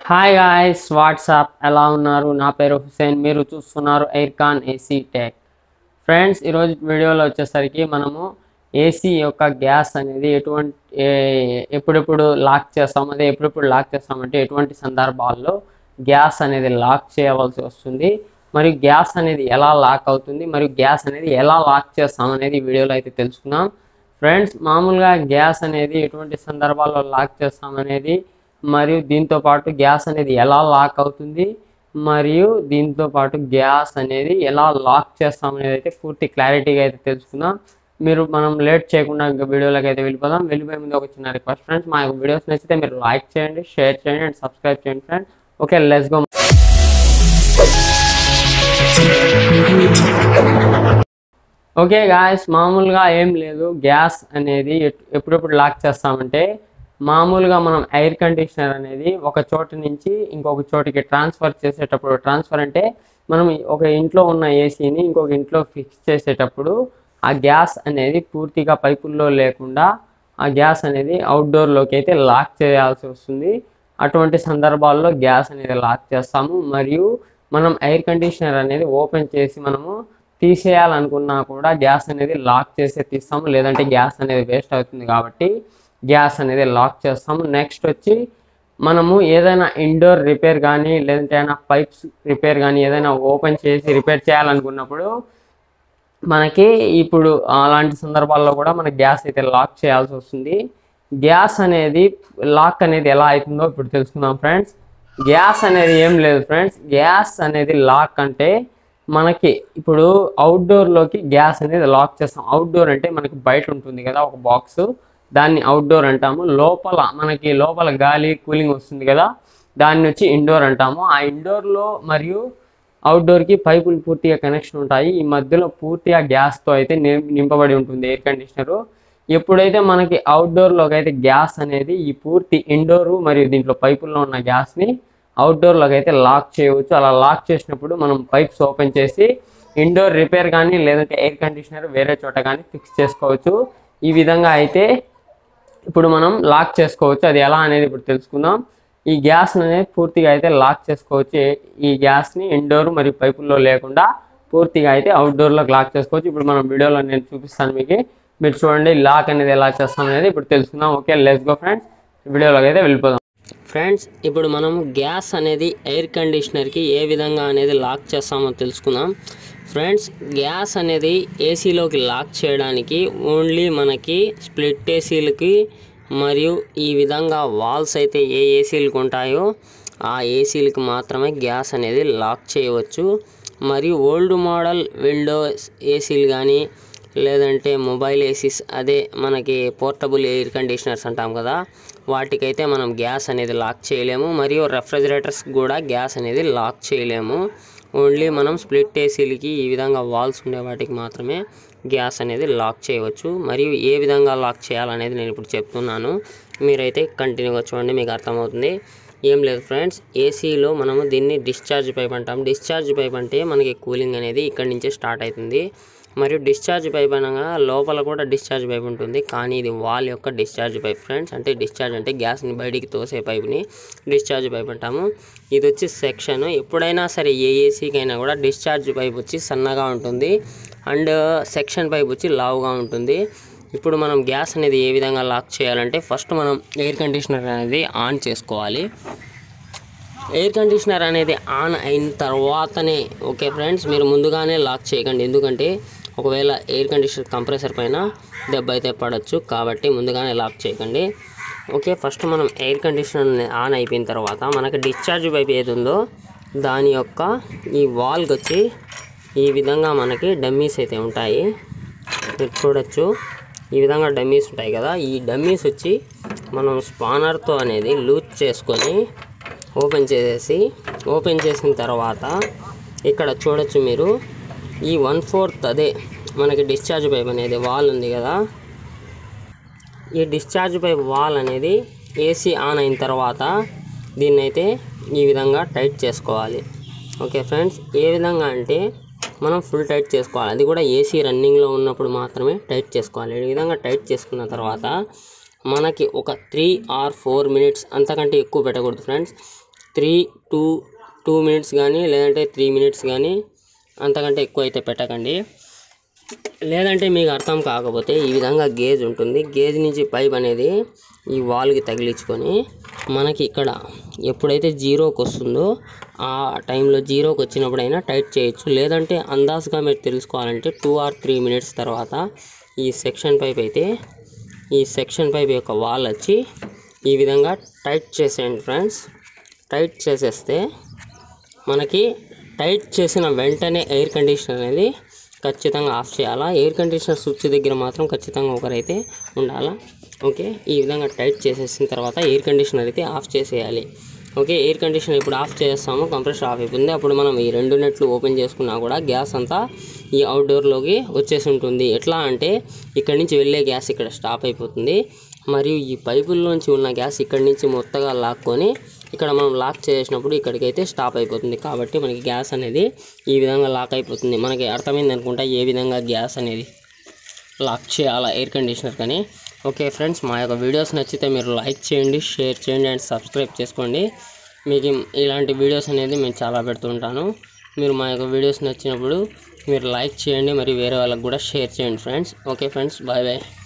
hi guys WhatsApp ఎలా ఉన్నారు నా పేరు హుసేన్ మీరు చూస్తున్నారు ఎయిర్కాన్ ఏసీ టెక్ ఫ్రెండ్స్ ఈరోజు వీడియోలో వచ్చేసరికి మనము ఏసీ యొక్క గ్యాస్ అనేది ఎటువంటి ఏ- ఎప్పుడెప్పుడు లాక్ చేస్తాం అదే ఎప్పుడెప్పుడు లాక్ చేస్తామంటే ఎటువంటి సందర్భాల్లో గ్యాస్ అనేది లాక్ చేయవలసి వస్తుంది మరియు గ్యాస్ అనేది ఎలా లాక్ అవుతుంది మరియు గ్యాస్ అనేది ఎలా లాక్ చేస్తాం అనేది ఈ వీడియోలో అయితే తెలుసుకుందాం ఫ్రెండ్స్ మామూలుగా గ్యాస్ అనేది ఎటువంటి సందర్భాల్లో లాక్ చేస్తాం అనేది మరియు దీంతో పాటు గ్యాస్ అనేది ఎలా లాక్ అవుతుంది మరియు దీంతో పాటు గ్యాస్ అనేది ఎలా లాక్ చేస్తాం అనేది అయితే పూర్తి క్లారిటీగా అయితే తెలుసుకుందాం మీరు మనం లేట్ చేయకుండా ఇంకా వీడియోలోకి అయితే వెళ్ళిపోదాం వెళ్ళిపోయే ముందు ఒక చిన్న రిక్వెస్ట్ ఫ్రెండ్స్ మా యొక్క వీడియోస్ నచ్చితే మీరు లైక్ చేయండి షేర్ చేయండి అండ్ సబ్స్క్రైబ్ చేయండి friends okay let's go okay guys మామూలుగా ఏం లేదు గ్యాస్ అనేది ఎట్- ఎప్పుడెప్పుడు లాక్ చేస్తామంటే మామూలుగా మనం ఎయిర్ కండిషనర్ అనేది ఒక చోటు నుంచి ఇంకొక చోటికి ట్రాన్స్ఫర్ చేసేటప్పుడు ట్రాన్స్ఫర్ అంటే మనం ఒక ఇంట్లో ఉన్న ఏసీని ఇంకొక ఇంట్లో ఫిక్స్ చేసేటప్పుడు ఆ గ్యాస్ అనేది పూర్తిగా పైపుల్లో లేకుండా ఆ గ్యాస్ అనేది అవుట్డోర్లోకి అయితే లాక్ చేయాల్సి వస్తుంది అటువంటి సందర్భాల్లో గ్యాస్ అనేది లాక్ చేస్తాము మరియు మనం ఎయిర్ కండిషనర్ అనేది ఓపెన్ చేసి మనము తీసేయాలనుకున్నా కూడా గ్యాస్ అనేది లాక్ చేసే తీస్తాము లేదంటే గ్యాస్ అనేది వేస్ట్ అవుతుంది కాబట్టి గ్యాస్ అనేది లాక్ చేస్తాము నెక్స్ట్ వచ్చి మనము ఏదైనా ఇండోర్ రిపేర్ కానీ లేదంటే ఏదైనా పైప్స్ రిపేర్ కానీ ఏదైనా ఓపెన్ చేసి రిపేర్ చేయాలనుకున్నప్పుడు మనకి ఇప్పుడు అలాంటి సందర్భాల్లో కూడా మన గ్యాస్ అయితే లాక్ చేయాల్సి వస్తుంది గ్యాస్ అనేది లాక్ అనేది ఎలా అవుతుందో ఇప్పుడు తెలుసుకుందాం ఫ్రెండ్స్ గ్యాస్ అనేది ఏం లేదు ఫ్రెండ్స్ గ్యాస్ అనేది లాక్ అంటే మనకి ఇప్పుడు అవుట్డోర్లోకి గ్యాస్ అనేది లాక్ చేస్తాం అవుట్డోర్ అంటే మనకి బయట ఉంటుంది కదా ఒక బాక్స్ దాన్ని అవుట్డోర్ అంటాము లోపల మనకి లోపల గాలి కూలింగ్ వస్తుంది కదా దాన్ని వచ్చి ఇండోర్ అంటాము ఆ ఇండోర్లో మరియు అవుట్డోర్కి పైపులు పూర్తిగా కనెక్షన్ ఉంటాయి ఈ మధ్యలో పూర్తిగా గ్యాస్తో అయితే నిం- నింపబడి ఉంటుంది ఎయిర్ కండిషనరు ఎప్పుడైతే మనకి అవుట్డోర్లోకి అయితే గ్యాస్ అనేది ఈ పూర్తి ఇండోరు మరియు దీంట్లో పైపుల్లో ఉన్న గ్యాస్ని అవుట్డోర్లోకి అయితే లాక్ చేయవచ్చు అలా లాక్ చేసినప్పుడు మనం పైప్స్ ఓపెన్ చేసి ఇండోర్ రిపేర్ కానీ లేదంటే ఎయిర్ కండిషనర్ వేరే చోట కానీ ఫిక్స్ చేసుకోవచ్చు ఈ విధంగా అయితే ఇప్పుడు మనం లాక్ చేసుకోవచ్చు అది ఎలా అనేది ఇప్పుడు తెలుసుకుందాం ఈ గ్యాస్ అనేది పూర్తిగా అయితే లాక్ చేసుకోవచ్చు ఈ గ్యాస్ని ఇండోర్ మరియు పైపుల్లో లేకుండా పూర్తిగా అయితే అవుట్డోర్లోకి లాక్ చేసుకోవచ్చు ఇప్పుడు మనం వీడియోలో నేను చూపిస్తాను మీకు మీరు చూడండి లాక్ అనేది ఎలా చేస్తాం అనేది ఇప్పుడు తెలుసుకుందాం ఓకే లెట్స్ గో ఫ్రెండ్స్ వీడియోలోకి అయితే వెళ్ళిపోదాం ఫ్రెండ్స్ ఇప్పుడు మనం గ్యాస్ అనేది ఎయిర్ కండిషనర్కి ఏ విధంగా అనేది లాక్ చేస్తామో తెలుసుకుందాం ఫ్రెండ్స్ గ్యాస్ అనేది ఏసీలోకి లాక్ చేయడానికి ఓన్లీ మనకి స్ప్లిట్ ఏసీలకి మరియు ఈ విధంగా వాల్స్ అయితే ఏ ఏసీలకు ఉంటాయో ఆ ఏసీలకి మాత్రమే గ్యాస్ అనేది లాక్ చేయవచ్చు మరియు ఓల్డ్ మోడల్ విండోస్ ఏసీలు కానీ లేదంటే మొబైల్ ఏసీస్ అదే మనకి పోర్టబుల్ ఎయిర్ కండిషనర్స్ అంటాం కదా వాటికైతే మనం గ్యాస్ అనేది లాక్ చేయలేము మరియు రెఫ్రిజిరేటర్స్ కూడా గ్యాస్ అనేది లాక్ చేయలేము ఓన్లీ మనం స్ప్లిట్ ఏసీలకి ఈ విధంగా వాల్స్ ఉండే వాటికి మాత్రమే గ్యాస్ అనేది లాక్ చేయవచ్చు మరియు ఏ విధంగా లాక్ చేయాలనేది నేను ఇప్పుడు చెప్తున్నాను మీరైతే కంటిన్యూగా చూడండి మీకు అర్థమవుతుంది ఏం లేదు ఫ్రెండ్స్ ఏసీలో మనము దీన్ని డిశ్చార్జ్ పైప్ అంటాం డిశ్చార్జ్ పైప్ అంటే మనకి కూలింగ్ అనేది ఇక్కడి నుంచే స్టార్ట్ అవుతుంది మరియు డిశ్చార్జ్ పైప్ అనగా లోపల కూడా డిశ్చార్జ్ పైప్ ఉంటుంది కానీ ఇది వాల్ యొక్క డిశ్చార్జ్ పైప్ ఫ్రెండ్స్ అంటే డిశ్చార్జ్ అంటే గ్యాస్ని బయటికి తోసే పైప్ని డిశ్చార్జ్ పైప్ అంటాము ఇది వచ్చి సెక్షన్ ఎప్పుడైనా సరే ఏ ఏసీకైనా కూడా డిశ్చార్జ్ పైప్ వచ్చి సన్నగా ఉంటుంది అండ్ సెక్షన్ పైప్ వచ్చి లావుగా ఉంటుంది ఇప్పుడు మనం గ్యాస్ అనేది ఏ విధంగా లాక్ చేయాలంటే ఫస్ట్ మనం ఎయిర్ కండిషనర్ అనేది ఆన్ చేసుకోవాలి ఎయిర్ కండిషనర్ అనేది ఆన్ అయిన తర్వాతనే ఓకే ఫ్రెండ్స్ మీరు ముందుగానే లాక్ చేయకండి ఎందుకంటే ఒకవేళ ఎయిర్ కండిషనర్ కంప్రెసర్ పైన దెబ్బ అయితే పడవచ్చు కాబట్టి ముందుగానే లాక్ చేయకండి ఓకే ఫస్ట్ మనం ఎయిర్ కండిషనర్ ఆన్ అయిపోయిన తర్వాత మనకి డిశ్చార్జ్ పైప్ ఏది ఉందో దాని యొక్క ఈ వాల్కి వచ్చి ఈ విధంగా మనకి డమ్మీస్ అయితే ఉంటాయి మీరు చూడొచ్చు ఈ విధంగా డమ్మీస్ ఉంటాయి కదా ఈ డమ్మీస్ వచ్చి మనం స్పానర్తో అనేది లూజ్ చేసుకొని ఓపెన్ చేసేసి ఓపెన్ చేసిన తర్వాత ఇక్కడ చూడొచ్చు మీరు ఈ వన్ ఫోర్త్ అదే మనకి డిశ్చార్జ్ పైప్ అనేది వాల్ ఉంది కదా ఈ డిశ్చార్జ్ పైప్ వాల్ అనేది ఏసీ ఆన్ అయిన తర్వాత దీన్ని అయితే ఈ విధంగా టైట్ చేసుకోవాలి ఓకే ఫ్రెండ్స్ ఏ విధంగా అంటే మనం ఫుల్ టైట్ చేసుకోవాలి అది కూడా ఏసీ రన్నింగ్లో ఉన్నప్పుడు మాత్రమే టైట్ చేసుకోవాలి ఈ విధంగా టైట్ చేసుకున్న తర్వాత మనకి ఒక త్రీ ఆర్ ఫోర్ మినిట్స్ అంతకంటే ఎక్కువ పెట్టకూడదు friends three two two minutes కానీ లేదంటే త్రీ మినిట్స్ కానీ అంతకంటే ఎక్కువ అయితే పెట్టకండి లేదంటే మీకు అర్థం కాకపోతే ఈ విధంగా గేజ్ ఉంటుంది గేజ్ నుంచి పైప్ అనేది ఈ వాల్కి తగిలించుకొని మనకి ఇక్కడ ఎప్పుడైతే జీరోకి వస్తుందో ఆ టైంలో జీరోకి వచ్చినప్పుడైనా టైట్ చేయొచ్చు లేదంటే అందాజుగా మీరు తెలుసుకోవాలంటే టూ ఆర్ త్రీ మినిట్స్ తర్వాత ఈ సెక్షన్ పైప్ అయితే ఈ సెక్షన్ పైప్ యొక్క వాల్ వచ్చి ఈ విధంగా టైట్ చేసేయండి ఫ్రెండ్స్ టైట్ చేసేస్తే మనకి టైట్ చేసిన వెంటనే ఎయిర్ కండిషనర్ అనేది ఖచ్చితంగా ఆఫ్ చేయాలా ఎయిర్ కండిషనర్ స్విచ్ దగ్గర మాత్రం ఖచ్చితంగా ఒకరైతే ఉండాలా ఓకే ఈ విధంగా టైట్ చేసేసిన తర్వాత ఎయిర్ కండిషనర్ అయితే ఆఫ్ చేసేయాలి ఓకే ఎయిర్ కండిషనర్ ఇప్పుడు ఆఫ్ చేస్తాము కంప్రెషర్ ఆఫ్ అయిపోతుంది అప్పుడు మనం ఈ రెండు నెట్లు ఓపెన్ చేసుకున్నా కూడా గ్యాస్ అంతా ఈ అవుట్డోర్లోకి వచ్చేసి ఉంటుంది ఎట్లా అంటే ఇక్కడి నుంచి వెళ్ళే గ్యాస్ ఇక్కడ స్టాప్ అయిపోతుంది మరియు ఈ పైపుల్లోంచి ఉన్న గ్యాస్ ఇక్కడి నుంచి మొత్తగా లాక్కొని ఇక్కడ మనం లాక్ చేసినప్పుడు ఇక్కడికైతే స్టాప్ అయిపోతుంది కాబట్టి మనకి గ్యాస్ అనేది ఈ విధంగా లాక్ అయిపోతుంది మనకి అర్థమైంది అనుకుంటా ఏ విధంగా గ్యాస్ అనేది లాక్ చేయాలా ఎయిర్ కండిషనర్ కానీ ఓకే ఫ్రెండ్స్ మా యొక్క వీడియోస్ నచ్చితే మీరు లైక్ చేయండి షేర్ చేయండి అండ్ సబ్స్క్రైబ్ చేసుకోండి మీకు ఇలాంటి వీడియోస్ అనేది మేము చాలా పెడుతుంటాను మీరు మా యొక్క వీడియోస్ నచ్చినప్పుడు మీరు లైక్ చేయండి మరియు వేరే వాళ్ళకి కూడా షేర్ చేయండి friends okay friends bye bye